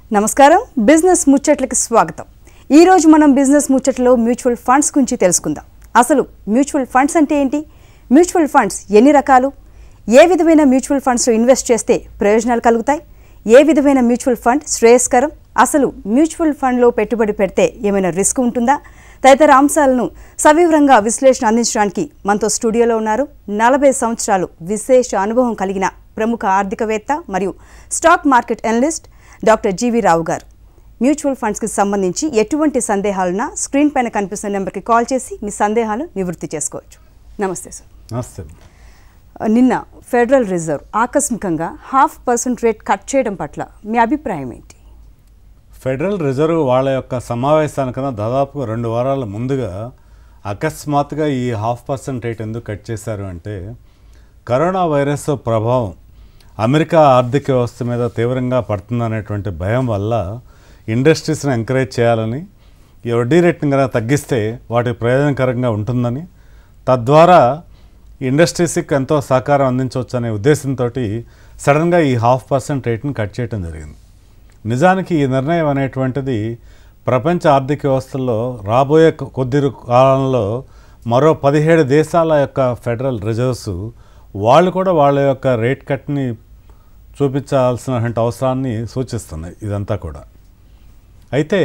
నమస్కారం బిజినెస్ ముచ్చట్లకి స్వాగతం ఈరోజు మనం బిజినెస్ ముచ్చట్లో మ్యూచువల్ ఫండ్స్ గురించి తెలుసుకుందాం అసలు మ్యూచువల్ ఫండ్స్ అంటే ఏంటి మ్యూచువల్ ఫండ్స్ ఎన్ని రకాలు ఏ విధమైన మ్యూచువల్ ఫండ్స్లో ఇన్వెస్ట్ చేస్తే ప్రయోజనాలు కలుగుతాయి ఏ విధమైన మ్యూచువల్ ఫండ్ శ్రేయస్కరం అసలు మ్యూచువల్ ఫండ్లో పెట్టుబడి పెడితే ఏమైనా రిస్క్ ఉంటుందా తదితర అంశాలను సవివరంగా విశ్లేషణ అందించడానికి మనతో స్టూడియోలో ఉన్నారు నలభై సంవత్సరాలు విశేష అనుభవం కలిగిన ప్రముఖ ఆర్థికవేత్త మరియు stock market analyst doctor G V Rao గారు మ్యూచువల్ ఫండ్స్కి సంబంధించి ఎటువంటి సందేహాలున్నా స్క్రీన్ పైన కనిపిస్తున్న నెంబర్కి కాల్ చేసి మీ సందేహాలు నివృత్తి చేసుకోవచ్చు నమస్తే సార్ నమస్తే నిన్న ఫెడరల్ రిజర్వ్ ఆకస్మికంగా హాఫ్ పర్సెంట్ రేట్ కట్ చేయడం పట్ల మీ అభిప్రాయం ఏంటి ఫెడరల్ రిజర్వ్ వాళ్ళ యొక్క సమావేశానికన్నా దాదాపు రెండు వారాల ముందుగా అకస్మాత్తుగా ఈ హాఫ్ పర్సెంట్ రేట్ ఎందుకు కట్ చేశారు అంటే కరోనా వైరస్ ప్రభావం అమెరికా ఆర్థిక వ్యవస్థ మీద తీవ్రంగా పడుతుందనేటువంటి భయం వల్ల ఇండస్ట్రీస్ని ఎంకరేజ్ చేయాలని ఈ వడ్డీ రేట్ని కనుక తగ్గిస్తే వాటికి ప్రయోజనకరంగా ఉంటుందని తద్వారా ఇండస్ట్రీస్కి ఎంతో సహకారం అందించవచ్చు అనే ఉద్దేశంతో సడన్గా ఈ హాఫ్ పర్సెంట్ రేట్ని కట్ చేయడం జరిగింది నిజానికి ఈ నిర్ణయం అనేటువంటిది ప్రపంచ ఆర్థిక వ్యవస్థల్లో రాబోయే కొ- కొద్ది రు- కాలంలో మరో పదిహేడు దేశాల యొక్క ఫెడరల్ రిజర్వ్స్ వాళ్ళు కూడా వాళ్ళ యొక్క రేట్ కట్ని చూపించాల్సినటువంటి అవసరాన్ని సూచిస్తున్నాయి ఇదంతా కూడా అయితే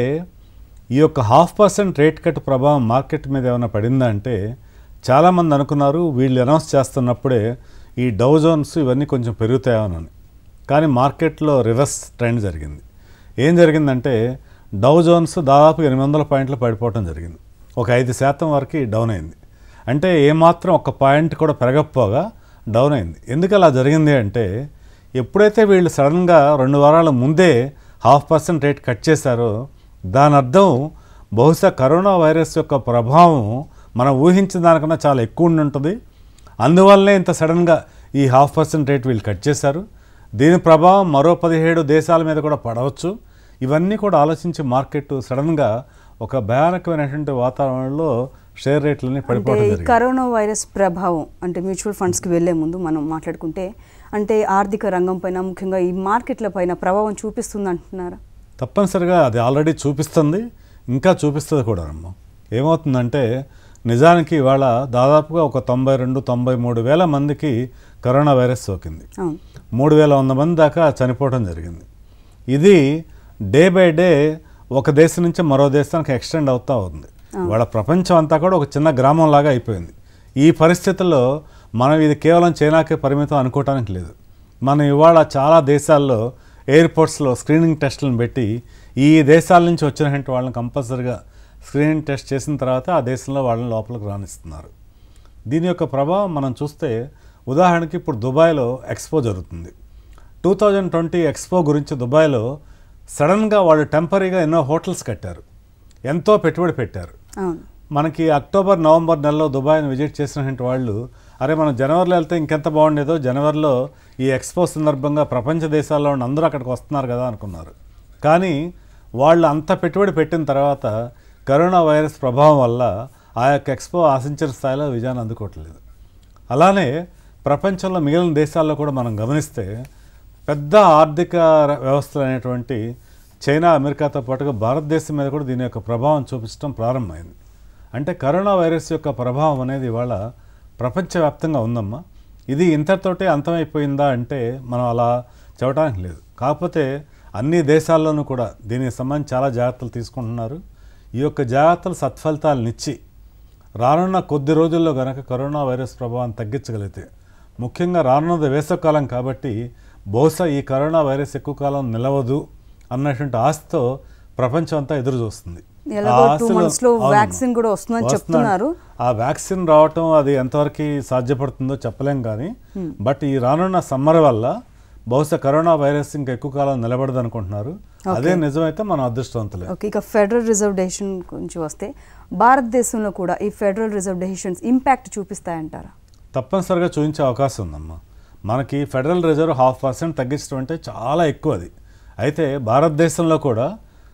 ఈ యొక్క హాఫ్ పర్సెంట్ రేట్ కట్ ప్రభావం మార్కెట్ మీద ఏమైనా పడిందా అంటే చాలామంది అనుకున్నారు వీళ్ళు అనౌన్స్ చేస్తున్నప్పుడే ఈ డౌ జోన్స్ ఇవన్నీ కొంచెం పెరుగుతాయని కానీ మార్కెట్లో రివర్స్ ట్రెండ్ జరిగింది ఏం జరిగిందంటే డౌ జోన్స్ దాదాపు ఎనిమిది వందల పాయింట్లు పడిపోవడం జరిగింది ఒక ఐదు శాతం వరకు డౌన్ అయింది అంటే ఏమాత్రం ఒక పాయింట్ కూడా పెరగకపోగా డౌన్ అయింది ఎందుకు అలా జరిగింది అంటే ఎప్పుడైతే వీళ్ళు సడన్గా రెండు వారాల ముందే హాఫ్ పర్సెంట్ రేట్ కట్ చేశారో దాని అర్థం బహుశా కరోనా వైరస్ యొక్క ప్రభావం మనం ఊహించిన దానికన్నా చాలా ఎక్కువ ఉండి ఉంటుంది అందువల్లనే ఇంత సడన్గా ఈ హాఫ్ పర్సెంట్ రేట్ వీళ్ళు కట్ చేశారు దీని ప్రభావం మరో పదిహేడు దేశాల మీద కూడా పడవచ్చు ఇవన్నీ కూడా ఆలోచించి మార్కెట్ సడన్గా ఒక భయానకమైనటువంటి వాతావరణంలో షేర్ రేట్లన్నీ అంటే పడిపోవడం ఈ జరిగింది కరోనా వైరస్ ప్రభావం అంటే మ్యూచువల్ ఫండ్స్కి వెళ్లే ముందు మనం మాట్లాడుకుంటే అంటే ఆర్థిక రంగం పైన ముఖ్యంగా ఈ మార్కెట్ల పైన ప్రభావం చూపిస్తుంది అంటున్నారా తప్పనిసరిగా అది ఆల్రెడీ చూపిస్తుంది ఇంకా చూపిస్తుంది కూడా అమ్మ ఏమవుతుందంటే నిజానికి ఇవాళ దాదాపుగా ఒక తొంభై రెండు తొంభై మూడు వేల మందికి కరోనా వైరస్ సోకింది అవును మూడు వేల వంద మంది దాకా చనిపోవడం జరిగింది ఇది డే బై డే ఒక దేశం నుంచి మరో దేశానికి ఎక్స్టెండ్ అవుతూ ఉంది వాళ్ళ ప్రపంచం అంతా కూడా ఒక చిన్న గ్రామం లాగా అయిపోయింది ఈ పరిస్థితుల్లో మనం ఇది కేవలం చైనాకే పరిమితం అనుకోవటానికి లేదు మనం ఇవాళ చాలా దేశాల్లో ఎయిర్పోర్ట్స్లో స్క్రీనింగ్ టెస్టులను పెట్టి ఈ దేశాల నుంచి వచ్చినటువంటి వాళ్ళని కంపల్సరిగా స్క్రీనింగ్ టెస్ట్ చేసిన తర్వాత ఆ దేశంలో వాళ్ళని లోపలికి రాణిస్తున్నారు దీని యొక్క ప్రభావం మనం చూస్తే ఉదాహరణకి ఇప్పుడు దుబాయ్లో ఎక్స్పో జరుగుతుంది టూ థౌజండ్ ట్వంటీ ఎక్స్పో గురించి దుబాయ్లో సడన్గా వాళ్ళు టెంపరీగా ఎన్నో హోటల్స్ కట్టారు ఎంతో పెట్టుబడి పెట్టారు అవును మనకి అక్టోబర్ నవంబర్ నెలలో దుబాయ్ని విజిట్ చేసినటువంటి వాళ్ళు అరే మనం జనవరిలో వెళ్తే ఇంకెంత బాగుండేదో జనవరిలో ఈ ఎక్స్పో సందర్భంగా ప్రపంచ దేశాల్లో ఉన్న అందరూ అక్కడికి వస్తున్నారు కదా అనుకున్నారు కానీ వాళ్ళు అంత పెట్టుబడి పెట్టిన తర్వాత కరోనా వైరస్ ప్రభావం వల్ల ఆ యొక్క ఎక్స్పో ఆశించిన స్థాయిలో విజయాన్ని అందుకోవట్లేదు అలానే ప్రపంచంలో మిగిలిన దేశాల్లో కూడా మనం గమనిస్తే పెద్ద ఆర్థిక ర- వ్యవస్థలు అనేటువంటి చైనా అమెరికాతో పాటుగా భారతదేశం మీద కూడా దీని యొక్క ప్రభావం చూపించడం ప్రారంభమైంది అంటే కరోనా వైరస్ యొక్క ప్రభావం అనేది ఇవాళ ప్రపంచవ్యాప్తంగా ఉందమ్మా ఇది ఇంతటితోటే అంతమైపోయిందా అంటే మనం అలా చెప్పడానికి లేదు కాకపోతే అన్ని దేశాల్లోనూ కూడా దీనికి సంబంధించి చాలా జాగ్రత్తలు తీసుకుంటున్నారు ఈ యొక్క జాగ్రత్తలు సత్ఫలితాలనిచ్చి రానున్న కొద్ది రోజుల్లో కనుక కరోనా వైరస్ ప్రభావం తగ్గించగలిగితే ముఖ్యంగా రానున్నది వేసవకాలం కాబట్టి బహుశా ఈ కరోనా వైరస్ ఎక్కువ కాలం నిలవదు అన్నటువంటి ఆశతో ప్రపంచం అంతా ఎదురు చూస్తుంది ఎలాగో ఆ two ఆశలో- months లో అవునమ్మా. vaccine కూడా వస్తుందని వస్తుందంట. చెప్తున్నారు. ఆ వ్యాక్సిన్ రావటం అది ఎంతవరకు సాధ్యపడుతుందో చెప్పలేం కానీ బట్ ఈ రానున్న సమ్మర్ వల్ల బహుశా కరోనా వైరస్ ఇంకా ఎక్కువ కాలం నిలబడదు అనుకుంటున్నారు అదే నిజమైతే మనం అదృష్టవంతులే ఓకే ఇక ఫెడరల్ రిజర్వ్ డెసిషన్ గురించి వస్తే భారతదేశంలో కూడా ఈ ఫెడరల్ రిజర్వ్ డెసిషన్స్ ఇంపాక్ట్ చూపిస్తాయంటారా తప్పనిసరిగా చూపించే అవకాశం ఉందమ్మా మనకి ఫెడరల్ రిజర్వ్ హాఫ్ పర్సెంట్ తగ్గించడం అంటే చాలా ఎక్కువ అది అయితే భారతదేశంలో కూడా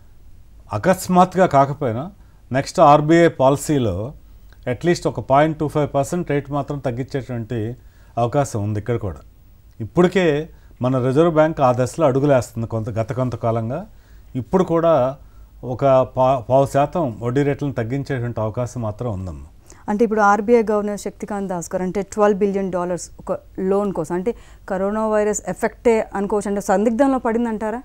అకస్మాత్తుగా కాకపోయినా నెక్స్ట్ ఆర్బీఐ పాలసీలో అట్లీస్ట్ ఒక point two five percent rate మాత్రం తగ్గించేటువంటి అవకాశం ఉంది ఇక్కడ కూడా ఇప్పటికే మన రిజర్వ్ బ్యాంక్ ఆ దశలో అడుగులేస్తుంది కొంత గత కొంతకాలంగా ఇప్పుడు కూడా ఒక పా పావు శాతం వడ్డీ రేట్లను తగ్గించేటువంటి అవకాశం మాత్రం ఉందమ్మా అంటే ఇప్పుడు ఆర్బీఐ గవర్నర్ శక్తికాంత్ దాస్ గారు అంటే ట్వెల్వ్ బిలియన్ డాలర్స్ ఒక లోన్ కోసం అంటే కరోనా వైరస్ ఎఫెక్టే అనుకోవచ్చు అంటే సందిగ్ధంలో పడిందంటారా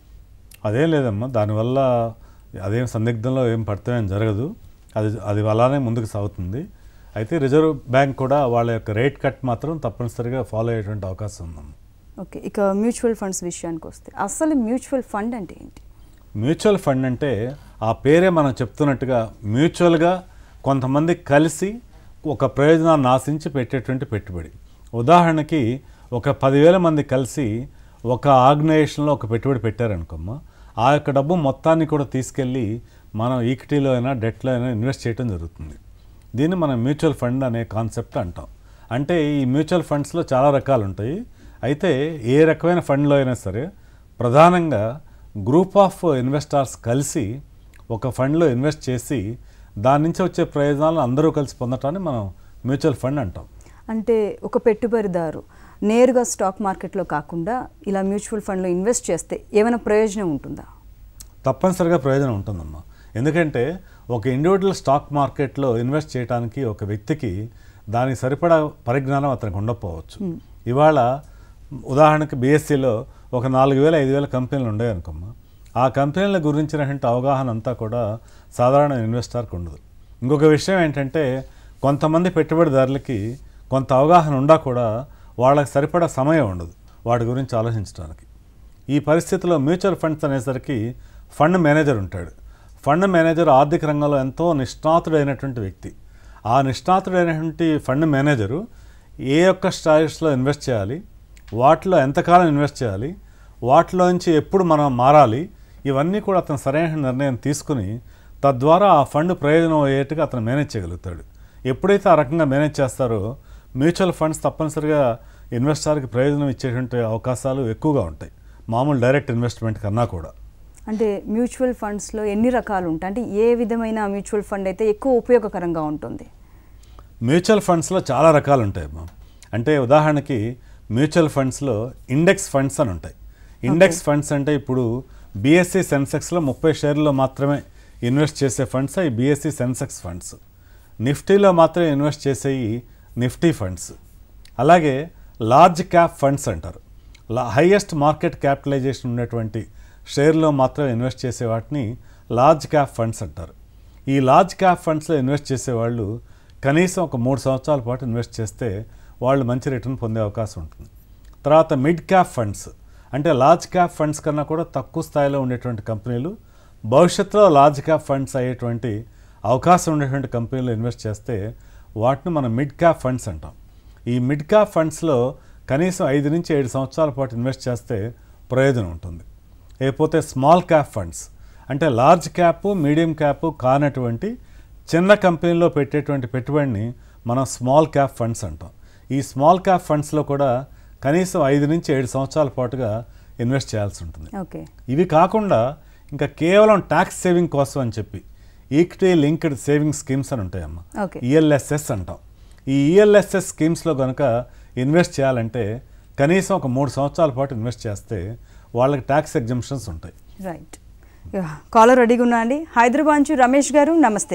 అదేం లేదమ్మా దానివల్ల అదేం సందిగ్ధంలో ఏం పడతామేం జరగదు అది అది అలానే ముందుకు సాగుతుంది అయితే రిజర్వ్ బ్యాంక్ కూడా వాళ్ళ యొక్క రేట్ కట్ మాత్రం తప్పనిసరిగా ఫాలో అయ్యేటువంటి అవకాశం ఉందమ్మా ఓకే ఇక మ్యూచువల్ ఫండ్స్ విషయానికి వస్తే అసలు మ్యూచువల్ ఫండ్ అంటే ఏంటి మ్యూచువల్ ఫండ్ అంటే ఆ పేరే మనం చెప్తున్నట్టుగా మ్యూచువల్గా కొంతమంది కలిసి ఒక ప్రయోజనాన్ని ఆశించి పెట్టేటువంటి పెట్టుబడి ఉదాహరణకి ఒక పదివేల మంది కలిసి ఒక ఆర్గనైజేషన్లో ఒక పెట్టుబడి పెట్టారనుకోమ్మా ఆ యొక్క డబ్బు మొత్తాన్ని కూడా తీసుకెళ్ళి మనం ఈక్విటీలో అయినా డెట్లో అయినా ఇన్వెస్ట్ చేయడం జరుగుతుంది దీన్ని మనం మ్యూచువల్ ఫండ్ అనే కాన్సెప్ట్ అంటాం అంటే ఈ మ్యూచువల్ ఫండ్స్లో చాలా రకాలు ఉంటాయి అయితే ఏ రకమైన ఫండ్లో అయినా సరే ప్రధానంగా గ్రూప్ ఆఫ్ ఇన్వెస్టర్స్ కలిసి ఒక ఫండ్లో ఇన్వెస్ట్ చేసి దాని నుంచి వచ్చే ప్రయోజనాలను అందరూ కలిసి పొందటాన్ని మనం మ్యూచువల్ ఫండ్ అంటాం అంటే ఒక పెట్టుబడిదారు నేరుగా స్టాక్ మార్కెట్లో కాకుండా ఇలా మ్యూచువల్ ఫండ్లో ఇన్వెస్ట్ చేస్తే ఏమైనా ప్రయోజనం ఉంటుందా తప్పనిసరిగా ప్రయోజనం ఉంటుందమ్మా ఎందుకంటే ఒక ఇండివిజువల్ స్టాక్ మార్కెట్లో ఇన్వెస్ట్ చేయడానికి ఒక వ్యక్తికి దానికి సరిపడా పరిజ్ఞానం అతనికి ఉండకపోవచ్చు ఇవాళ ఉదాహరణకి బీఎస్సీలో ఒక నాలుగు వేల ఐదు వేల కంపెనీలు ఉన్నాయి అనుకోమ్మా ఆ కంపెనీల గురించినటువంటి అవగాహన అంతా కూడా సాధారణ ఇన్వెస్టర్కి ఉండదు ఇంకొక విషయం ఏంటంటే కొంతమంది పెట్టుబడిదారులకి కొంత అవగాహన ఉండా కూడా వాళ్ళకి సరిపడా సమయం ఉండదు వాటి గురించి ఆలోచించడానికి ఈ పరిస్థితిలో మ్యూచువల్ ఫండ్స్ అనేసరికి ఫండ్ మేనేజర్ ఉంటాడు ఫండ్ మేనేజర్ ఆర్థిక రంగంలో ఎంతో నిష్ణాతుడైనటువంటి వ్యక్తి ఆ నిష్ణాతుడైనటువంటి ఫండ్ మేనేజరు ఏ యొక్క స్టాక్స్లో ఇన్వెస్ట్ చేయాలి వాటిలో ఎంతకాలం ఇన్వెస్ట్ చేయాలి వాటిలోంచి ఎప్పుడు మనం మారాలి ఇవన్నీ కూడా అతను సరైన నిర్ణయం తీసుకుని తద్వారా ఆ ఫండ్ ప్రయోజనం అయ్యేట్టుగా అతను మేనేజ్ చేయగలుగుతాడు ఎప్పుడైతే ఆ రకంగా మేనేజ్ చేస్తారో మ్యూచువల్ ఫండ్స్ తప్పనిసరిగా ఇన్వెస్టర్కి ప్రయోజనం ఇచ్చేటువంటి అవకాశాలు ఎక్కువగా ఉంటాయి మామూలు డైరెక్ట్ ఇన్వెస్ట్మెంట్ కన్నా కూడా అంటే మ్యూచువల్ ఫండ్స్లో ఎన్ని రకాలు ఉంటాయి అంటే ఏ విధమైన మ్యూచువల్ ఫండ్ అయితే ఎక్కువ ఉపయోగకరంగా ఉంటుంది మ్యూచువల్ ఫండ్స్లో చాలా రకాలు ఉంటాయి అమ్మా అంటే ఉదాహరణకి మ్యూచువల్ ఫండ్స్లో ఇండెక్స్ ఫండ్స్ అని ఉంటాయి ఇండెక్స్ ఫండ్స్ అంటే ఇప్పుడు బీఎస్సీ సెన్సెక్స్లో ముప్పై షేర్లో మాత్రమే ఇన్వెస్ట్ చేసే ఫండ్స్ అవి బీఎస్సీ సెన్సెక్స్ ఫండ్స్ నిఫ్టీలో మాత్రమే ఇన్వెస్ట్ చేసేవి నిఫ్టీ ఫండ్స్ అలాగే లార్జ్ క్యాప్ ఫండ్స్ అంటారు లా హైయెస్ట్ మార్కెట్ క్యాపిటలైజేషన్ ఉన్నటువంటి షేర్లో మాత్రం ఇన్వెస్ట్ చేసే వాటిని లార్జ్ క్యాప్ ఫండ్స్ అంటారు ఈ లార్జ్ క్యాప్ ఫండ్స్లో ఇన్వెస్ట్ చేసే వాళ్ళు కనీసం ఒక మూడు సంవత్సరాల పాటు ఇన్వెస్ట్ చేస్తే వాళ్ళు మంచి రిటర్న్ పొందే అవకాశం ఉంటుంది తర్వాత మిడ్ క్యాప్ ఫండ్స్ అంటే లార్జ్ క్యాప్ ఫండ్స్ కన్నా కూడా తక్కువ స్థాయిలో ఉండేటువంటి కంపెనీలు భవిష్యత్తులో లార్జ్ క్యాప్ ఫండ్స్ అయ్యేటువంటి అవకాశం ఉండేటువంటి కంపెనీలు ఇన్వెస్ట్ చేస్తే వాటిని మనం మిడ్ క్యాప్ ఫండ్స్ అంటాం ఈ మిడ్ క్యాప్ ఫండ్స్లో కనీసం ఐదు నుంచి ఏడు సంవత్సరాల పాటు ఇన్వెస్ట్ చేస్తే ప్రయోజనం ఉంటుంది లేకపోతే స్మాల్ క్యాప్ ఫండ్స్ అంటే లార్జ్ క్యాప్ మీడియం క్యాప్ కానటువంటి చిన్న కంపెనీలో పెట్టేటువంటి పెట్టుబడిని మనం స్మాల్ క్యాప్ ఫండ్స్ అంటాం ఈ స్మాల్ క్యాప్ ఫండ్స్లో కూడా కనీసం ఐదు నుంచి ఏడు సంవత్సరాల పాటుగా ఇన్వెస్ట్ చేయాల్సి ఉంటుంది ఓకే ఇవి కాకుండా ఇంకా కేవలం ట్యాక్స్ సేవింగ్ కోసం అని చెప్పి ఈక్విటీ లింక్డ్ సేవింగ్ స్కీమ్స్ అని ఉంటాయమ్మా ఓకే ఈఎల్ఎస్ఎస్ అంటాం ఈ ఈఎల్ఎస్ఎస్ స్కీమ్స్లో కనుక ఇన్వెస్ట్ చేయాలంటే కనీసం ఒక మూడు సంవత్సరాల పాటు ఇన్వెస్ట్ చేస్తే వాళ్ళకి ట్యాక్స్ ఎగ్జంప్షన్స్ ఉంటాయి రైట్ కాలర్ రెడీగా ఉన్నా అండి హైదరాబాద్ నుంచి రమేష్ గారు నమస్తే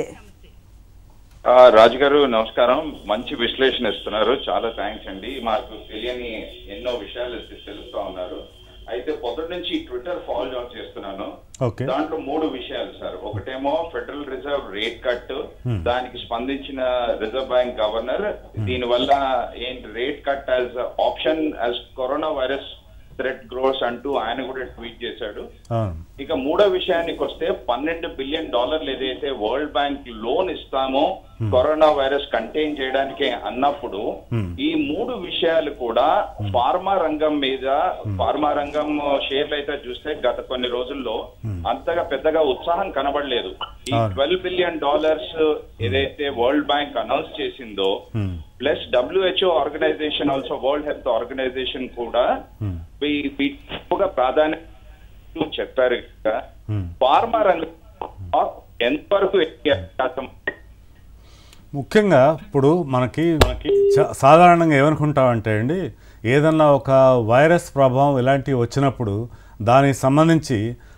ఆ, రాజు గారు నమస్కారం మంచి విశ్లేషణ ఇస్తున్నారు చాలా థ్యాంక్స్ అండి మాకు తెలియని ఎన్నో విషయాలు తెలుస్తా ఉన్నారు అయితే పొద్దున్న నుంచి ట్విట్టర్ ఫాలో అవుట్ చేస్తున్నాను ఓకే దాంట్లో మూడు విషయాలు సార్ ఒకటేమో ఫెడరల్ రిజర్వ్ రేట్ కట్ దానికి స్పందించిన రిజర్వ్ బ్యాంక్ గవర్నర్ దీని వల్ల ఏంటి rate cut as option as corona virus threat grows అంటూ ఆయన కూడా ట్వీట్ చేశాడు అవును ఇక మూడో విషయానికి వస్తే పన్నెండు బిలియన్ డాలర్లు ఏదైతే వరల్డ్ బ్యాంక్ లోన్ ఇస్తామో కరోనా వైరస్ కంటైన్ చేయడానికి అన్నప్పుడు ఈ మూడు విషయాలు కూడా ఫార్మా రంగం మీద ఫార్మా రంగం షేర్లు అయితే చూస్తే గత కొన్ని రోజుల్లో అంతగా పెద్దగా ఉత్సాహం కనబడలేదు ఈ అవును. ట్వెల్వ్ బిలియన్ డాలర్స్ ఏదైతే వరల్డ్ బ్యాంక్ అనౌన్స్ చేసిందో Hmm. Plus WHO organisation also World Health Organisation కూడా Hmm. వీ- వీ- ఎక్కువగా ప్రాధాన్యత చెప్పారు కదా. Hmm. ఫార్మా రంగం ఎంతవరకు ఎక్కే అవకాశం ముఖ్యంగా ఇప్పుడు మనకి చ- సాధారణంగా ఏమనుకుంటామంటే అండి ఏదన్నా ఒక వైరస్ ప్రభావం ఇలాంటివి వచ్చినప్పుడు దానికి సంబంధించి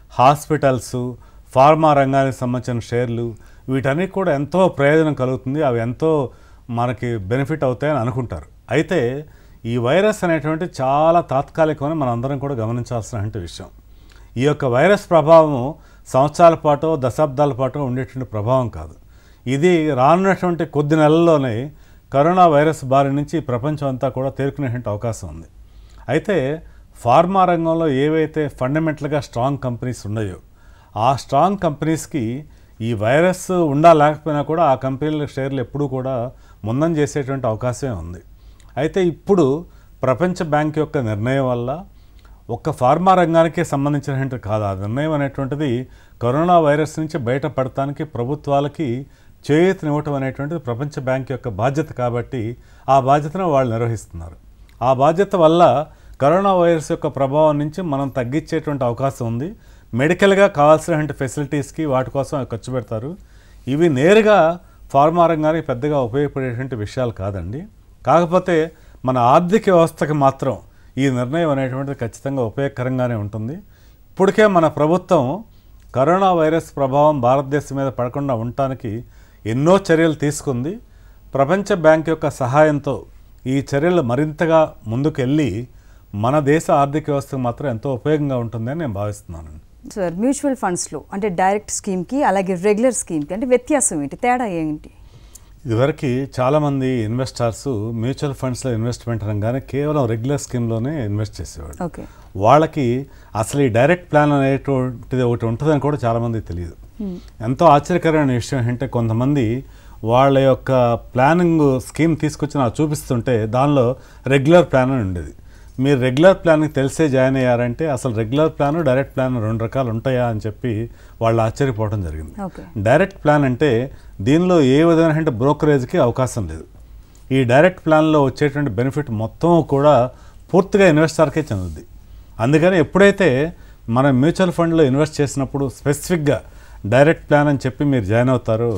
హాస్పిటల్స్ ఫార్మా రంగానికి సంబంధించిన షేర్లు వీటన్నిటి కూడా ఎంతో ప్రయోజనం కలుగుతుంది అవి ఎంతో మనకి బెనిఫిట్ అవుతాయని అనుకుంటారు అయితే ఈ వైరస్ అనేటువంటి చాలా తాత్కాలికమని మనం అందరం కూడా గమనించాల్సినటువంటి విషయం ఈ యొక్క వైరస్ ప్రభావం సంవత్సరాల పాటు దశాబ్దాల పాటు ఉండేటువంటి ప్రభావం కాదు ఇది రానున్నటువంటి కొద్ది నెలల్లోనే కరోనా వైరస్ బారి నుంచి ప్రపంచం అంతా కూడా తేరుకునేటువంటి అవకాశం ఉంది అయితే ఫార్మా రంగంలో ఏవైతే ఫండమెంటల్గా స్ట్రాంగ్ కంపెనీస్ ఉన్నాయో ఆ స్ట్రాంగ్ కంపెనీస్కి ఈ వైరస్ ఉండా లేకపోయినా కూడా ఆ కంపెనీల షేర్లు ఎప్పుడూ కూడా ముందం చేసేటువంటి అవకాశమే ఉంది అయితే ఇప్పుడు ప్రపంచ బ్యాంక్ యొక్క నిర్ణయం వల్ల ఒక్క ఫార్మా రంగానికే సంబంధించినటువంటి కాదు ఆ నిర్ణయం అనేటువంటిది కరోనా వైరస్ నుంచి బయటపడటానికి ప్రభుత్వాలకి చేయూతనివ్వటం అనేటువంటిది ప్రపంచ బ్యాంక్ యొక్క బాధ్యత కాబట్టి ఆ బాధ్యతను వాళ్ళు నిర్వహిస్తున్నారు ఆ బాధ్యత వల్ల కరోనా వైరస్ యొక్క ప్రభావం నుంచి మనం తగ్గించేటువంటి అవకాశం ఉంది మెడికల్గా కావాల్సినటువంటి ఫెసిలిటీస్కి వాటి కోసం అవి ఖర్చు పెడతారు ఇవి నేరుగా ఫార్మా రంగానికి పెద్దగా ఉపయోగపడేటువంటి విషయాలు కాదండి కాకపోతే మన ఆర్థిక వ్యవస్థకి మాత్రం ఈ నిర్ణయం అనేటువంటిది ఖచ్చితంగా ఉపయోగకరంగానే ఉంటుంది ఇప్పటికే మన ప్రభుత్వం కరోనా వైరస్ ప్రభావం భారతదేశం మీద పడకుండా ఉండటానికి ఎన్నో చర్యలు తీసుకుంది ప్రపంచ బ్యాంక్ యొక్క సహాయంతో ఈ చర్యలు మరింతగా ముందుకెళ్ళి మన దేశ ఆర్థిక వ్యవస్థకు మాత్రం ఎంతో ఉపయోగంగా ఉంటుందని నేను భావిస్తున్నాను సార్ మ్యూచువల్ ఫండ్స్లో అంటే డైరెక్ట్ స్కీమ్కి అలాగే రెగ్యులర్ స్కీమ్కి అంటే వ్యత్యాసం ఏంటి తేడా ఏంటి ఇదివరకు చాలామంది ఇన్వెస్టర్స్ మ్యూచువల్ ఫండ్స్లో ఇన్వెస్ట్మెంట్ అనగానే కేవలం రెగ్యులర్ స్కీమ్లోనే ఇన్వెస్ట్ చేసేవాడు ఓకే వాళ్ళకి అసలు ఈ డైరెక్ట్ ప్లాన్ అనేటువంటిది ఒకటి ఉంటుందని కూడా చాలామందికి తెలియదు ఎంతో ఆశ్చర్యకరమైన విషయం ఏంటంటే కొంతమంది వాళ్ళ యొక్క ప్లానింగ్ స్కీమ్ తీసుకొచ్చి నాకు చూపిస్తుంటే దానిలో రెగ్యులర్ ప్లాన్ అని ఉండేది మీరు రెగ్యులర్ ప్లాన్కి తెలిసే జాయిన్ అయ్యారంటే అసలు రెగ్యులర్ ప్లాన్ డైరెక్ట్ ప్లాన్ రెండు రకాలు ఉంటాయా అని చెప్పి వాళ్ళు ఆశ్చర్యపోవడం జరిగింది ఓకే డైరెక్ట్ ప్లాన్ అంటే దీనిలో ఏ విధమైన బ్రోకరేజ్కి అవకాశం లేదు ఈ డైరెక్ట్ ప్లాన్లో వచ్చేటువంటి బెనిఫిట్ మొత్తం కూడా పూర్తిగా ఇన్వెస్టర్కే చెందుద్ది అందుకని ఎప్పుడైతే మనం మ్యూచువల్ ఫండ్లో ఇన్వెస్ట్ చేసినప్పుడు స్పెసిఫిక్గా డైరెక్ట్ ప్లాన్ అని చెప్పి మీరు జాయిన్ అవుతారో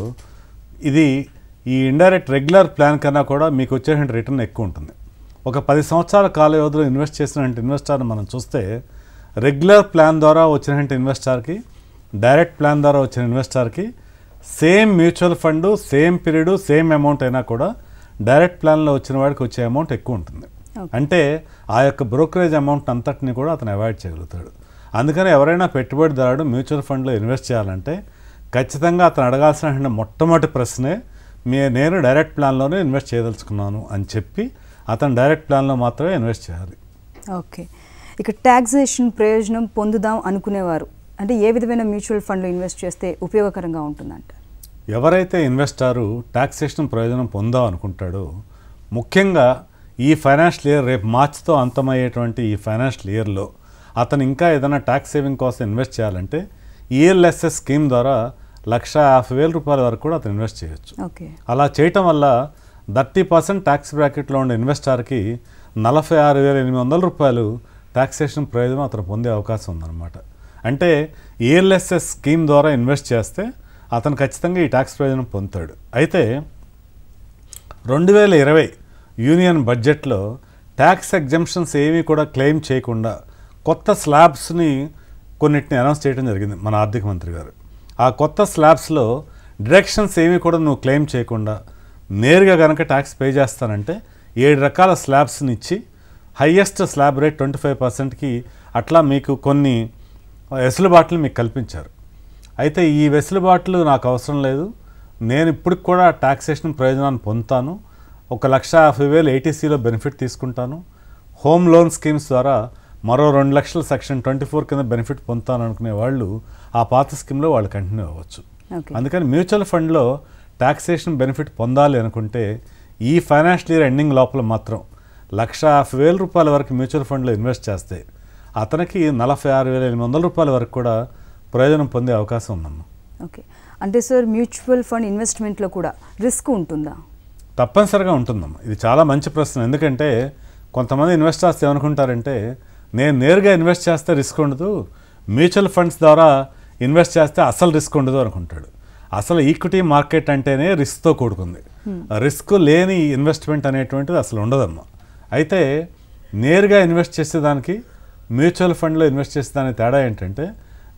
ఇది ఈ ఇండైరెక్ట్ రెగ్యులర్ ప్లాన్ కన్నా కూడా మీకు వచ్చేటువంటి రిటర్న్ ఎక్కువ ఉంటుంది ఒక పది సంవత్సరాల కాల వ్యవధిలో ఇన్వెస్ట్ చేసినటువంటి ఇన్వెస్టర్ని మనం చూస్తే రెగ్యులర్ ప్లాన్ ద్వారా వచ్చినటువంటి ఇన్వెస్టర్కి డైరెక్ట్ ప్లాన్ ద్వారా వచ్చిన ఇన్వెస్టర్కి same mutual fund same period same amount అయినా కూడా డైరెక్ట్ ప్లాన్లో వచ్చిన వాడికి వచ్చే అమౌంట్ ఎక్కువ ఉంటుంది అంటే ఆ యొక్క బ్రోకరేజ్ అమౌంట్ అంతటిని కూడా అతను అవాయిడ్ చేయగలుగుతాడు అందుకని ఎవరైనా పెట్టుబడిదారుడు మ్యూచువల్ ఫండ్లో ఇన్వెస్ట్ చేయాలంటే ఖచ్చితంగా అతను అడగాల్సిన మొట్టమొదటి ప్రశ్నే మీ నేను డైరెక్ట్ ప్లాన్లోనే ఇన్వెస్ట్ చేయదలుచుకున్నాను అని చెప్పి అతను డైరెక్ట్ ప్లాన్లో మాత్రమే ఇన్వెస్ట్ చేయాలి ఓకే ఇక ట్యాక్సేషన్ ప్రయోజనం పొందుదాం అనుకునేవారు అంటే ఏ విధమైన మ్యూచువల్ ఫండ్లో ఇన్వెస్ట్ చేస్తే ఉపయోగకరంగా ఉంటుందంట ఎవరైతే ఇన్వెస్టారు టాక్సేషన్ ప్రయోజనం పొందాం అనుకుంటాడో ముఖ్యంగా ఈ ఫైనాన్షియల్ ఇయర్ రేపు మార్చితో అంతమయ్యేటువంటి ఈ ఫైనాన్షియల్ ఇయర్లో అతను ఇంకా ఏదైనా ట్యాక్స్ సేవింగ్ కోసం ఇన్వెస్ట్ చేయాలంటే ఈఎల్ఎస్ఎస్ స్కీమ్ ద్వారా లక్ష యాభై వేల రూపాయల వరకు కూడా అతను ఇన్వెస్ట్ చేయొచ్చు ఓకే అలా చేయటం వల్ల థర్టీ పర్సెంట్ ట్యాక్స్ బ్రాకెట్లో ఉండే ఇన్వెస్టార్కి నలభై ఆరు వేల ఎనిమిది వందల రూపాయలు ట్యాక్సేషన్ ప్రయోజనం అతను పొందే అవకాశం ఉందన్నమాట అంటే ఏఎల్ఎస్ఎస్ స్కీమ్ ద్వారా ఇన్వెస్ట్ చేస్తే అతను ఖచ్చితంగా ఈ ట్యాక్స్ ప్రయోజనం పొందుతాడు అయితే రెండు వేల ఇరవై యూనియన్ బడ్జెట్లో ట్యాక్స్ ఎగ్జంప్షన్స్ ఏమీ కూడా క్లెయిమ్ చేయకుండా కొత్త స్లాబ్స్ని కొన్నిటిని అనౌన్స్ చేయడం జరిగింది మన ఆర్థిక మంత్రి గారు ఆ కొత్త స్లాబ్స్లో డిడక్షన్స్ ఏమీ కూడా నువ్వు క్లెయిమ్ చేయకుండా నేరుగా కనుక ట్యాక్స్ పే చేస్తానంటే ఏడు రకాల స్లాబ్స్ని ఇచ్చి highest slab rate twenty five పర్సెంట్కి అట్లా మీకు కొన్ని వెసులుబాట్లు మీకు కల్పించారు అయితే ఈ వెసులుబాట్లు నాకు అవసరం లేదు నేను ఇప్పటికి కూడా టాక్సేషన్ ప్రయోజనాన్ని పొందుతాను ఒక లక్ష యాభై వేలు ఏటీసీలో బెనిఫిట్ తీసుకుంటాను హోమ్ లోన్ స్కీమ్స్ ద్వారా మరో రెండు లక్షల సెక్షన్ ట్వంటీ ఫోర్ కింద బెనిఫిట్ పొందుతాను అనుకునే వాళ్ళు ఆ పాత స్కీమ్లో వాళ్ళు కంటిన్యూ అవ్వచ్చు ఓకే అందుకని మ్యూచువల్ ఫండ్లో టాక్సేషన్ బెనిఫిట్ పొందాలి అనుకుంటే ఈ ఫైనాన్షియల్ ఇయర్ ఎండింగ్ లోపల మాత్రం లక్ష యాభై వేల రూపాయల వరకు మ్యూచువల్ ఫండ్లో ఇన్వెస్ట్ చేస్తే అతనికి నలభై ఆరు వేల ఎనిమిది వందల రూపాయల వరకు కూడా ప్రయోజనం పొందే అవకాశం ఉందమ్మా ఓకే అంటే సార్ మ్యూచువల్ ఫండ్ ఇన్వెస్ట్మెంట్లో కూడా రిస్క్ ఉంటుందా తప్పనిసరిగా ఉంటుందమ్మా ఇది చాలా మంచి ప్రశ్న ఎందుకంటే కొంతమంది ఇన్వెస్టర్స్ ఏమనుకుంటారంటే నేను నేరుగా ఇన్వెస్ట్ చేస్తే రిస్క్ ఉండదు మ్యూచువల్ ఫండ్స్ ద్వారా ఇన్వెస్ట్ చేస్తే అసలు రిస్క్ ఉండదు అనుకుంటాడు అసలు ఈక్విటీ మార్కెట్ అంటేనే రిస్క్తో కూడుకుంది రిస్క్ లేని ఇన్వెస్ట్మెంట్ అనేటువంటిది అసలు ఉండదమ్మా అయితే నేరుగా ఇన్వెస్ట్ చేసేదానికి మ్యూచువల్ ఫండ్లో ఇన్వెస్ట్ చేసేదానికి తేడా ఏంటంటే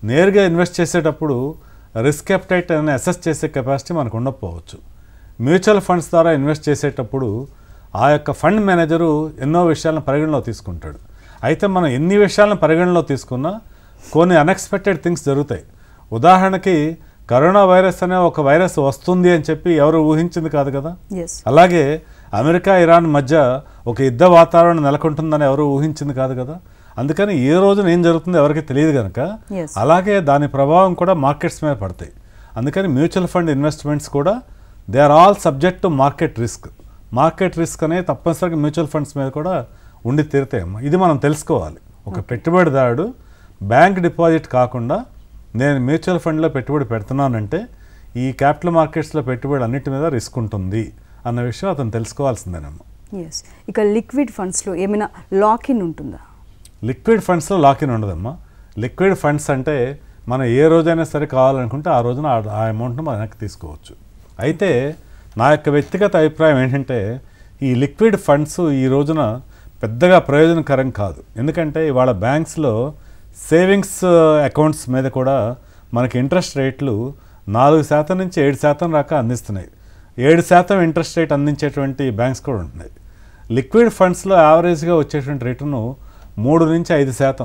నేరుగా ఇన్వెస్ట్ చేసేటప్పుడు రిస్క్ అప్టైట్ అని అసెస్ చేసే కెపాసిటీ మనకు ఉండకపోవచ్చు మ్యూచువల్ ఫండ్స్ ద్వారా ఇన్వెస్ట్ చేసేటప్పుడు ఆ యొక్క ఫండ్ మేనేజరు ఎన్నో విషయాలను పరిగణలో తీసుకుంటాడు అయితే మనం ఎన్ని విషయాలను పరిగణలో తీసుకున్నా కొన్ని అన్ఎక్స్పెక్టెడ్ థింగ్స్ జరుగుతాయి ఉదాహరణకి కరోనా వైరస్ అనే ఒక వైరస్ వస్తుంది అని చెప్పి ఎవరు ఊహించింది కాదు కదా ఎస్ అలాగే అమెరికా ఇరాన్ మధ్య ఒక యుద్ధ వాతావరణం నెలకొంటుందని ఎవరు ఊహించింది కాదు కదా అందుకని ఏ రోజున ఏం జరుగుతుందో ఎవరికి తెలియదు కనుక Yes. అలాగే దాని ప్రభావం కూడా మార్కెట్స్ మీద పడతాయి అందుకని మ్యూచువల్ ఫండ్ ఇన్వెస్ట్మెంట్స్ కూడా they are all subject to market risk market risk అనేది తప్పనిసరిగా మ్యూచువల్ ఫండ్స్ మీద కూడా ఉండి తీరుతాయమ్మా ఇది మనం తెలుసుకోవాలి ఒక పెట్టుబడిదారుడు బ్యాంక్ డిపాజిట్ కాకుండా నేను మ్యూచువల్ ఫండ్లో పెట్టుబడి పెడుతున్నానంటే ఈ క్యాపిటల్ మార్కెట్స్లో పెట్టుబడి అన్నిటి మీద రిస్క్ ఉంటుంది అన్న విషయం అతను తెలుసుకోవాల్సిందేనమ్మా ఎస్ ఇక లిక్విడ్ ఫండ్స్లో ఏమైనా లాక్ ఇన్ ఉంటుందా లిక్విడ్ ఫండ్స్లో లాక్ ఇన్ ఉండదమ్మా లిక్విడ్ ఫండ్స్ అంటే మనం ఏ రోజైనా సరే కావాలనుకుంటే ఆ రోజున ఆ- ఆ అమౌంట్ను మనం వెనక్కి తీసుకోవచ్చు అయితే నా యొక్క వ్యక్తిగత అభిప్రాయం ఏంటంటే ఈ లిక్విడ్ ఫండ్స్ ఈ రోజున పెద్దగా ప్రయోజనకరం కాదు ఎందుకంటే ఇవాళ బ్యాంక్స్లో సేవింగ్స్ అకౌంట్స్ మీద కూడా మనకి ఇంట్రెస్ట్ రేట్లు నాలుగు శాతం నుంచి ఏడు శాతం దాకా అందిస్తున్నాయి ఏడు శాతం ఇంట్రెస్ట్ రేట్ అందించేటువంటి బ్యాంక్స్ కూడా ఉంటున్నాయి లిక్విడ్ ఫండ్స్లో యావరేజ్గా వచ్చేటువంటి రిటర్ను మూడు నుంచి ఐదు శాతం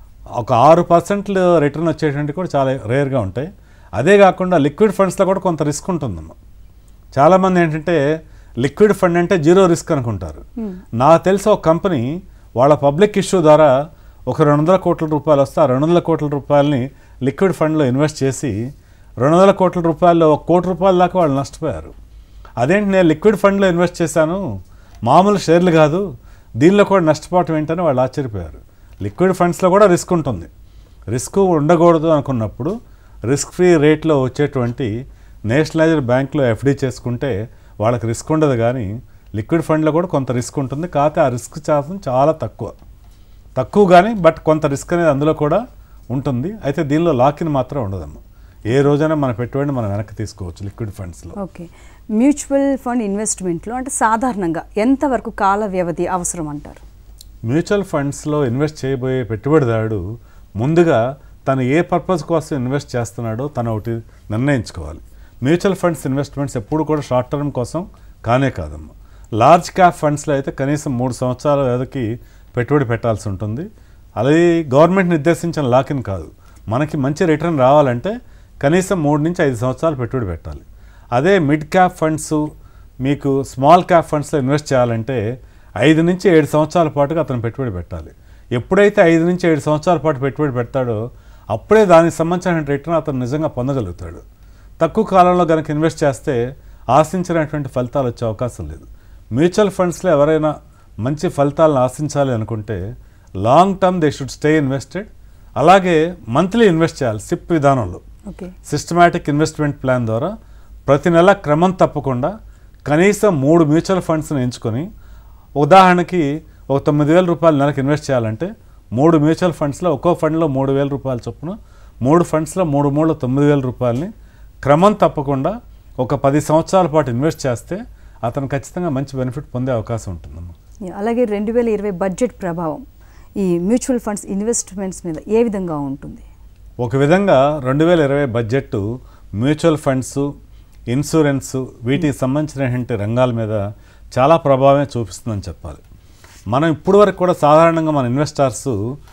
ఒక ఆరు పర్సెంట్లు రిటర్న్ వచ్చేటువంటి కూడా చాలా రేర్గా ఉంటాయి అదే కాకుండా లిక్విడ్ ఫండ్స్లో కూడా కొంత రిస్క్ ఉంటుందమ్మా చాలామంది ఏంటంటే లిక్విడ్ ఫండ్ అంటే జీరో రిస్క్ అనుకుంటారు నాకు తెలిసి ఒక కంపెనీ వాళ్ళ పబ్లిక్ ఇష్యూ ద్వారా ఒక రెండు వందల కోట్ల రూపాయలు వస్తే ఆ రెండు వందల కోట్ల రూపాయలని లిక్విడ్ ఫండ్లో ఇన్వెస్ట్ చేసి రెండు వందల కోట్ల రూపాయల్లో ఒక కోటి రూపాయల దాకా వాళ్ళు నష్టపోయారు అదేంటి నేను లిక్విడ్ ఫండ్లో ఇన్వెస్ట్ చేశాను మామూలు షేర్లు కాదు దీనిలో కూడా నష్టపోవటం ఏంటని వాళ్ళు ఆశ్చర్యపోయారు లిక్విడ్ ఫండ్స్లో కూడా రిస్క్ ఉంటుంది రిస్క్ ఉండకూడదు అనుకున్నప్పుడు రిస్క్ ఫ్రీ రేట్లో వచ్చేటువంటి నేషనలైజ్డ్ బ్యాంక్లో ఎఫ్డి చేసుకుంటే వాళ్ళకి రిస్క్ ఉండదు కానీ లిక్విడ్ ఫండ్లో కూడా కొంత రిస్క్ ఉంటుంది కాకపోతే ఆ రిస్క్ శాతం చాలా తక్కువ తక్కువ కానీ బట్ కొంత రిస్క్ అనేది అందులో కూడా ఉంటుంది అయితే దీనిలో లాకిన్ మాత్రం ఉండదమ్మా ఏ రోజైనా మన పెట్టుబడిని మనం వెనక్కి తీసుకోవచ్చు లిక్విడ్ ఫండ్స్లో ఓకే మ్యూచువల్ ఫండ్ ఇన్వెస్ట్మెంట్లో అంటే సాధారణంగా ఎంతవరకు కాల వ్యవధి అవసరం అంటారు మ్యూచువల్ ఫండ్స్లో ఇన్వెస్ట్ చేయబోయే పెట్టుబడిదారుడు ముందుగా తను ఏ పర్పస్ కోసం ఇన్వెస్ట్ చేస్తున్నాడో తను ఒకటి నిర్ణయించుకోవాలి మ్యూచువల్ ఫండ్స్ ఇన్వెస్ట్మెంట్స్ ఎప్పుడు కూడా షార్ట్ టర్మ్ కోసం కానే కాదమ్మా లార్జ్ క్యాప్ ఫండ్స్లో అయితే కనీసం మూడు సంవత్సరాల వ్యవధికి పెట్టుబడి పెట్టాల్సి ఉంటుంది అలాగే గవర్నమెంట్ నిర్దేశించిన లాకిన్ కాదు మనకి మంచి రిటర్న్ రావాలంటే కనీసం మూడు నుంచి ఐదు సంవత్సరాలు పెట్టుబడి పెట్టాలి అదే మిడ్ క్యాప్ ఫండ్స్ మీకు స్మాల్ క్యాప్ ఫండ్స్లో ఇన్వెస్ట్ చేయాలంటే ఐదు నుంచి ఏడు సంవత్సరాల పాటుగా అతను పెట్టుబడి పెట్టాలి ఎప్పుడైతే ఐదు నుంచి ఏడు సంవత్సరాల పాటు పెట్టుబడి పెడతాడో అప్పుడే దానికి సంబంధించిన రిటర్న్ అతను నిజంగా పొందగలుగుతాడు తక్కువ కాలంలో కనుక ఇన్వెస్ట్ చేస్తే ఆశించినటువంటి ఫలితాలు వచ్చే అవకాశం లేదు మ్యూచువల్ ఫండ్స్లో ఎవరైనా మంచి ఫలితాలను ఆశించాలి అనుకుంటే long term they should stay invested అలాగే మంత్లీ ఇన్వెస్ట్ చేయాలి సిప్ విధానంలో ఓకే సిస్టమాటిక్ ఇన్వెస్ట్మెంట్ ప్లాన్ ద్వారా ప్రతి నెల క్రమం తప్పకుండా కనీసం మూడు మ్యూచువల్ ఫండ్స్ని ఎంచుకొని ఉదాహరణకి ఒక తొమ్మిది వేల రూపాయలు నెలకు ఇన్వెస్ట్ చేయాలంటే మూడు మ్యూచువల్ ఫండ్స్లో ఒక్కో ఫండ్లో మూడు వేల రూపాయల చొప్పున మూడు ఫండ్స్లో మూడు మూడు తొమ్మిది వేల రూపాయలని క్రమం తప్పకుండా ఒక పది సంవత్సరాల పాటు ఇన్వెస్ట్ చేస్తే అతను ఖచ్చితంగా మంచి బెనిఫిట్ పొందే అవకాశం ఉంటుందమ్మా అలాగే రెండు వేల ఇరవై బడ్జెట్ ప్రభావం ఈ మ్యూచువల్ ఫండ్స్ ఇన్వెస్ట్మెంట్స్ మీద ఏ విధంగా ఉంటుంది ఒక విధంగా రెండు వేల ఇరవై బడ్జెట్ మ్యూచువల్ ఫండ్స్ ఇన్సూరెన్స్ వీటికి సంబంధించినటువంటి రంగాల మీద చాలా ప్రభావమే చూపిస్తుందని చెప్పాలి మనం ఇప్పుడు వరకు కూడా సాధారణంగా మన ఇన్వెస్టర్స్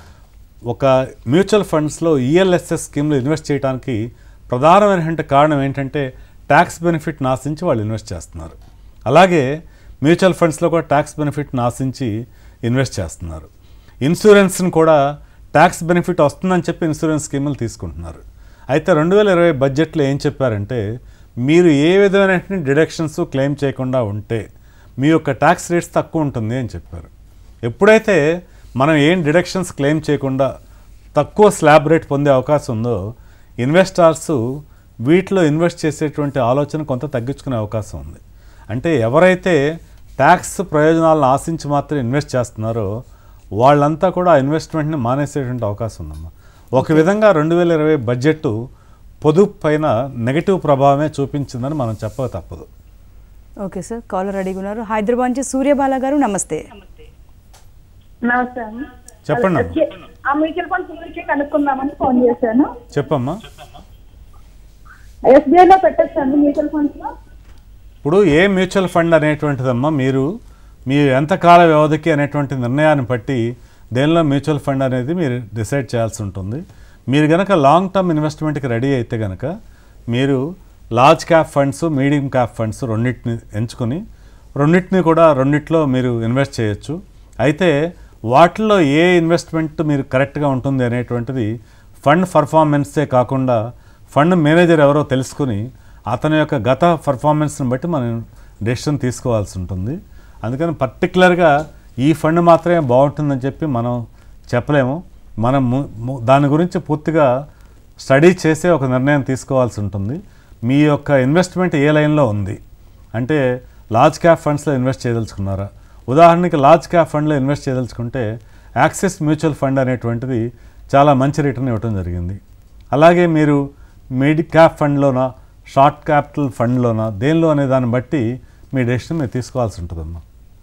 ఒక మ్యూచువల్ ఫండ్స్లో ఈఎల్ఎస్ఎస్ స్కీమ్లో ఇన్వెస్ట్ చేయడానికి ప్రధానమైనటువంటి కారణం ఏంటంటే ట్యాక్స్ బెనిఫిట్ని ఆశించి వాళ్ళు ఇన్వెస్ట్ చేస్తున్నారు అలాగే మ్యూచువల్ ఫండ్స్లో కూడా ట్యాక్స్ బెనిఫిట్ని ఆశించి ఇన్వెస్ట్ చేస్తున్నారు ఇన్సూరెన్స్ని కూడా ట్యాక్స్ బెనిఫిట్ వస్తుందని చెప్పి ఇన్సూరెన్స్ స్కీములు తీసుకుంటున్నారు అయితే రెండు వేల ఇరవై బడ్జెట్లో ఏం చెప్పారంటే మీరు ఏ విధమైనటువంటి డిడక్షన్స్ క్లెయిమ్ చేయకుండా ఉంటే మీ యొక్క ట్యాక్స్ రేట్స్ తక్కువ ఉంటుంది అని చెప్పారు ఎప్పుడైతే మనం ఏం డిడక్షన్స్ క్లెయిమ్ చేయకుండా తక్కువ స్లాబ్ రేట్ పొందే అవకాశం ఉందో ఇన్వెస్టర్స్ వీటిలో ఇన్వెస్ట్ చేసేటువంటి ఆలోచన కొంత తగ్గించుకునే అవకాశం ఉంది అంటే ఎవరైతే ట్యాక్స్ ప్రయోజనాలను ఆశించి మాత్రం ఇన్వెస్ట్ చేస్తున్నారో వాళ్ళంతా కూడా ఆ ఇన్వెస్ట్మెంట్ని మానేసేటువంటి అవకాశం ఉందమ్మా ఒక విధంగా రెండు వేల ఇరవై బడ్జెట్ పొదుపు పైన నెగటివ్ ప్రభావమే చూపించిందని మనం చెప్పక తప్పదు ఓకే సార్ కాలర్ అడిగి ఉన్నారు హైదరాబాద్ నుంచి సూర్యబాల గారు నమస్తే నమస్తే అమ్మ. చెప్పండి అలా అమ్మ. జే- ఆ మ్యూచువల్ ఫండ్స్ గురించి కనుక్కుందామని ఫోన్ చేశాను చెప్పమ్మా ఎస్బీఐ లో పెట్టచ్చండి మ్యూచువల్ ఫండ్స్ లో ఇప్పుడు ఏ మ్యూచువల్ ఫండ్ అనేటువంటిదమ్మా మీరు మీ ఎంత కాల వ్యవధికి అనేటువంటి నిర్ణయాన్ని బట్టి దేనిలో మ్యూచువల్ ఫండ్ అనేది మీరు డిసైడ్ చేయాల్సి ఉంటుంది మీరు గనక లాంగ్ టర్మ్ ఇన్వెస్ట్మెంట్కి రెడీ అయితే గనక మీరు large cap funds medium cap funds రెండింటిని ఎంచుకొని రెండింటిని కూడా రెండిట్లో మీరు ఇన్వెస్ట్ చేయొచ్చు అయితే వాటిల్లో ఏ ఇన్వెస్ట్మెంట్ మీరు కరెక్ట్గా ఉంటుంది అనేటువంటిది ఫండ్ పర్ఫార్మెన్సే కాకుండా ఫండ్ మేనేజర్ ఎవరో తెలుసుకుని అతని యొక్క గత పర్ఫార్మెన్స్ని బట్టి మనం డెసిషన్ తీసుకోవాల్సి ఉంటుంది అందుకని పర్టికులర్గా ఈ ఫండ్ మాత్రమే బాగుంటుందని చెప్పి మనం చెప్పలేము మనం ము- ము- దాని గురించి పూర్తిగా స్టడీ చేసే ఒక నిర్ణయం తీసుకోవాల్సి ఉంటుంది మీ యొక్క ఇన్వెస్ట్మెంట్ ఏ లైన్లో ఉంది అంటే లార్జ్ క్యాప్ ఫండ్స్లో ఇన్వెస్ట్ చేయదలుచుకున్నారా ఉదాహరణకి లార్జ్ క్యాప్ ఫండ్లో ఇన్వెస్ట్ చేయదలుచుకుంటే యాక్సిస్ మ్యూచువల్ ఫండ్ అనేటువంటిది చాలా మంచి రిటర్న్ ఇవ్వడం జరిగింది అలాగే మీరు మిడ్ క్యాప్ ఫండ్లోనా షార్ట్ క్యాపిటల్ ఫండ్లోనా దేనిలో అనే దాన్ని బట్టి మీ డెసిషన్ మీరు తీసుకోవాల్సి ఉంటుందమ్మా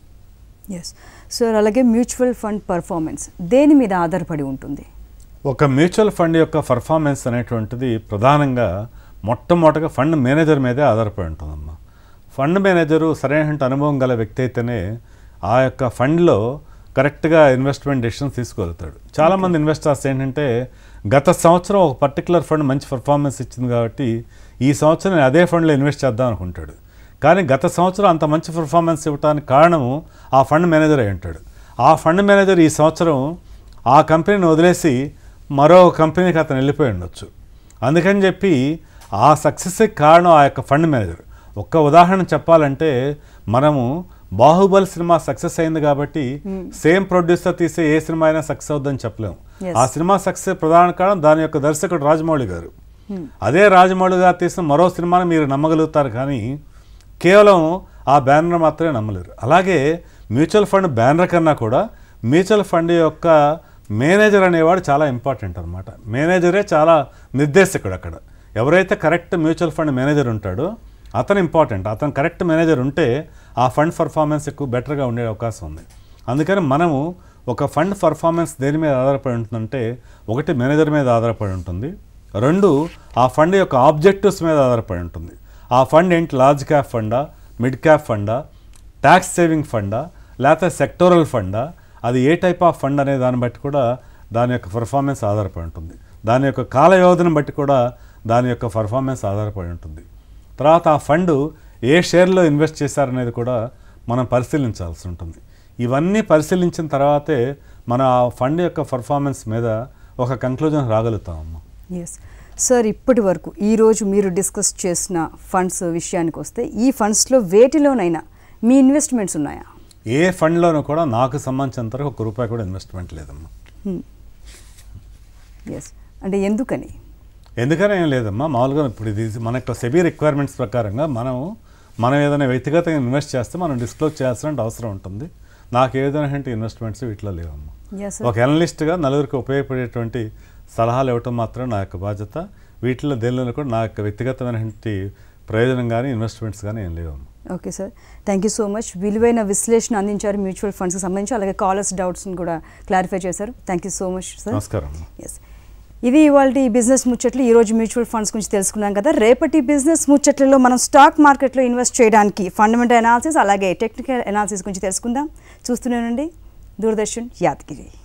ఎస్ సార్ అలాగే మ్యూచువల్ ఫండ్ పర్ఫార్మెన్స్ దేని మీద ఆధారపడి ఉంటుంది ఒక మ్యూచువల్ ఫండ్ యొక్క పర్ఫార్మెన్స్ అనేటువంటిది ప్రధానంగా మొట్టమొదటగా ఫండ్ మేనేజర్ మీదే ఆధారపడి ఉంటుందమ్మా ఫండ్ మేనేజరు సరైన అనుభవం గల వ్యక్తి అయితేనే ఆ యొక్క ఫండ్లో కరెక్ట్గా ఇన్వెస్ట్మెంట్ డెసిషన్స్ తీసుకోగలుగుతాడు చాలామంది ఇన్వెస్టర్స్ ఏంటంటే గత సంవత్సరం ఒక పర్టికులర్ ఫండ్ మంచి పర్ఫార్మెన్స్ ఇచ్చింది కాబట్టి ఈ సంవత్సరం నేను అదే ఫండ్లో ఇన్వెస్ట్ చేద్దాం అనుకుంటాడు కానీ గత సంవత్సరం అంత మంచి పర్ఫార్మెన్స్ ఇవ్వడానికి కారణము ఆ ఫండ్ మేనేజర్ అయి ఉంటాడు ఆ ఫండ్ మేనేజర్ ఈ సంవత్సరం ఆ కంపెనీని వదిలేసి మరో కంపెనీకి అతను వెళ్ళిపోయి ఉండొచ్చు అందుకని చెప్పి ఆ సక్సెస్కి కారణం ఆ యొక్క ఫండ్ మేనేజర్ ఒక్క ఉదాహరణ చెప్పాలంటే మనము బాహుబలి సినిమా సక్సెస్ అయింది కాబట్టి సేమ్ ప్రొడ్యూసర్ తీసే ఏ సినిమా అయినా సక్సెస్ అవుద్దని చెప్పలేము Yes. ఆ సినిమా సక్సెస్ ప్రధాన కారణం దాని యొక్క దర్శకుడు రాజమౌళి గారు అదే రాజమౌళి గారు తీసిన మరో సినిమాను మీరు నమ్మగలుగుతారు కానీ కేవలం ఆ బ్యానర్ మాత్రమే నమ్మలేరు అలాగే మ్యూచువల్ ఫండ్ బ్యానర్ కన్నా కూడా మ్యూచువల్ ఫండ్ యొక్క మేనేజర్ అనేవాడు చాలా ఇంపార్టెంట్ అనమాట మేనేజరే చాలా నిర్దేశకుడు అక్కడ ఎవరైతే కరెక్ట్ మ్యూచువల్ ఫండ్ మేనేజర్ ఉంటాడో అతను ఇంపార్టెంట్ అతను కరెక్ట్ మేనేజర్ ఉంటే ఆ ఫండ్ పర్ఫార్మెన్స్ ఎక్కువ బెటర్గా ఉండే అవకాశం ఉంది అందుకని మనము ఒక ఫండ్ పర్ఫార్మెన్స్ దేని మీద ఆధారపడి ఉంటుందంటే ఒకటి మేనేజర్ మీద ఆధారపడి ఉంటుంది రెండు ఆ ఫండ్ యొక్క ఆబ్జెక్టివ్స్ మీద ఆధారపడి ఉంటుంది ఆ ఫండ్ ఏంటి లార్జ్ క్యాప్ ఫండా మిడ్ క్యాప్ ఫండా ట్యాక్స్ సేవింగ్ ఫండా లేకపోతే సెక్టోరల్ ఫండా అది ఏ టైప్ ఆఫ్ ఫండ్ అనే దాన్ని బట్టి కూడా దాని యొక్క పర్ఫార్మెన్స్ ఆధారపడి ఉంటుంది దాని యొక్క కాల వ్యవధిని బట్టి కూడా దాని యొక్క పర్ఫార్మెన్స్ ఆధారపడి ఉంటుంది తర్వాత ఆ ఫండ్ ఏ షేర్లో ఇన్వెస్ట్ చేశారనేది కూడా మనం పరిశీలించాల్సి ఉంటుంది ఇవన్నీ పరిశీలించిన తర్వాతే మన ఆ ఫండ్ యొక్క పర్ఫార్మెన్స్ మీద ఒక కంక్లూజన్ రాగలుగుతామమ్మా ఎస్ సార్ ఇప్పటి వరకు ఈరోజు మీరు డిస్కస్ చేసిన ఫండ్స్ విషయానికి వస్తే ఈ ఫండ్స్లో వేటిలోనైనా మీ ఇన్వెస్ట్మెంట్స్ ఉన్నాయా ఏ ఫండ్లోనూ కూడా నాకు సంబంధించినంత వరకు ఒక రూపాయి కూడా ఇన్వెస్ట్మెంట్ లేదమ్మా ఎస్ అంటే ఎందుకని ఎందుకని ఏం లేదమ్మా మామూలుగా ఇప్పుడు ఇది మన యొక్క సెబీ రిక్వైర్మెంట్స్ ప్రకారంగా మనం మనం ఏదైనా వ్యక్తిగతంగా ఇన్వెస్ట్ చేస్తే మనం డిస్క్లోజ్ చేయాల్సిన అవసరం ఉంటుంది నాకు ఏదైనా ఇన్వెస్ట్మెంట్స్ వీటిలో లేవమ్మా ఎస్ ఒక అనలిస్ట్గా నలుగురికి ఉపయోగపడేటువంటి సలహాలు ఇవ్వటం మాత్రం నా యొక్క బాధ్యత వీటిలో దేనిలో కూడా నా యొక్క వ్యక్తిగతమైనటువంటి ప్రయోజనం కానీ ఇన్వెస్ట్మెంట్స్ కానీ ఏం లేవమ్మా okay sir thank you so much విలువైన విశ్లేషణ అందించారు మ్యూచువల్ ఫండ్స్కి సంబంధించి అలాగే కాలర్స్ డౌట్స్ని కూడా క్లారిఫై చేశారు thank you so much sir నమస్కారం అమ్మా ఎస్ ఇది ఇవాళ బిజినెస్ ముచ్చట్లు ఈరోజు మ్యూచువల్ ఫండ్స్ గురించి తెలుసుకున్నాం కదా రేపటి బిజినెస్ ముచ్చట్లలో మనం స్టాక్ మార్కెట్లో ఇన్వెస్ట్ చేయడానికి ఫండమెంటల్ అనాలిసిస్ అలాగే టెక్నికల్ అనాలిసిస్ గురించి తెలుసుకుందాం చూస్తూనే ఉండండి దూరదర్శన్ యాదగిరి